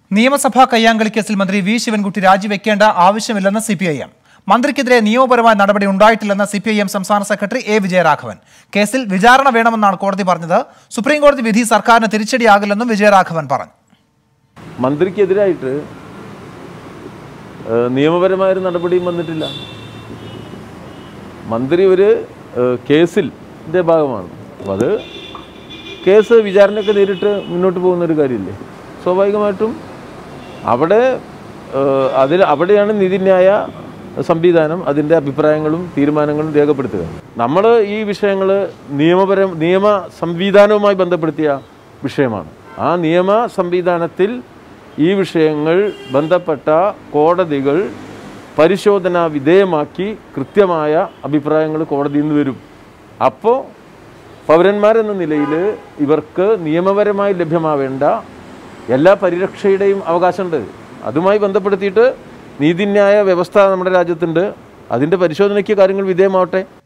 നിയമസഭാ കയ്യാങ്കളി കേസിൽ മന്ത്രി വി ശിവൻകുട്ടി രാജിവെക്കേണ്ട ആവശ്യമില്ലെന്ന് സി പി ഐ എം മന്ത്രിക്കെതിരെ നിയമപരമായ നടപടി ഉണ്ടായിട്ടില്ലെന്ന് സി പി ഐ എം സംസ്ഥാന സെക്രട്ടറി എ വിജയരാഘവൻ കേസിൽ വിചാരണ വേണമെന്നാണ് കോടതി പറഞ്ഞത് സുപ്രീം കോടതി വിധി സർക്കാരിന് തിരിച്ചടിയാകില്ലെന്നും വിജയരാഘവൻ പറഞ്ഞു മന്ത്രിക്കെതിരായിട്ട് ഏഹ്, നിയമപരമായൊരു നടപടിയും വന്നിട്ടില്ല മന്ത്രി ഒരു ഏഹ്, കേസിൻ്റെ ഭാഗമാണ് അപ്പം അത് കേസ് വിചാരണയൊക്കെ നേരിട്ട് മുന്നോട്ട് പോകുന്ന ഒരു കാര്യമില്ലേ സ്വാഭാവികമായിട്ടും അവിടെ ഏഹ്, അതിൽ അവിടെയാണ് നീതിന്യായ സംവിധാനം അതിൻ്റെ അഭിപ്രായങ്ങളും തീരുമാനങ്ങളും രേഖപ്പെടുത്തുക നമ്മൾ ഈ വിഷയങ്ങൾ നിയമപരം നിയമ സംവിധാനവുമായി ബന്ധപ്പെടുത്തിയ വിഷയമാണ് ആ നിയമ സംവിധാനത്തിൽ ഈ വിഷയങ്ങൾ ബന്ധപ്പെട്ട കോടതികൾ പരിശോധന വിധേയമാക്കി കൃത്യമായ അഭിപ്രായങ്ങൾ കോടതിയിൽ നിന്ന് വരും അപ്പോൾ പൗരന്മാരെന്ന നിലയിൽ ഇവർക്ക് നിയമപരമായി ലഭ്യമാവേണ്ട എല്ലാ പരിരക്ഷയുടെയും അവകാശമുണ്ട് അതുമായി ബന്ധപ്പെടുത്തിയിട്ട് നീതിന്യായ വ്യവസ്ഥ നമ്മുടെ രാജ്യത്തുണ്ട് അതിൻ്റെ പരിശോധനയ്ക്ക് കാര്യങ്ങൾ വിധേയമാവട്ടെ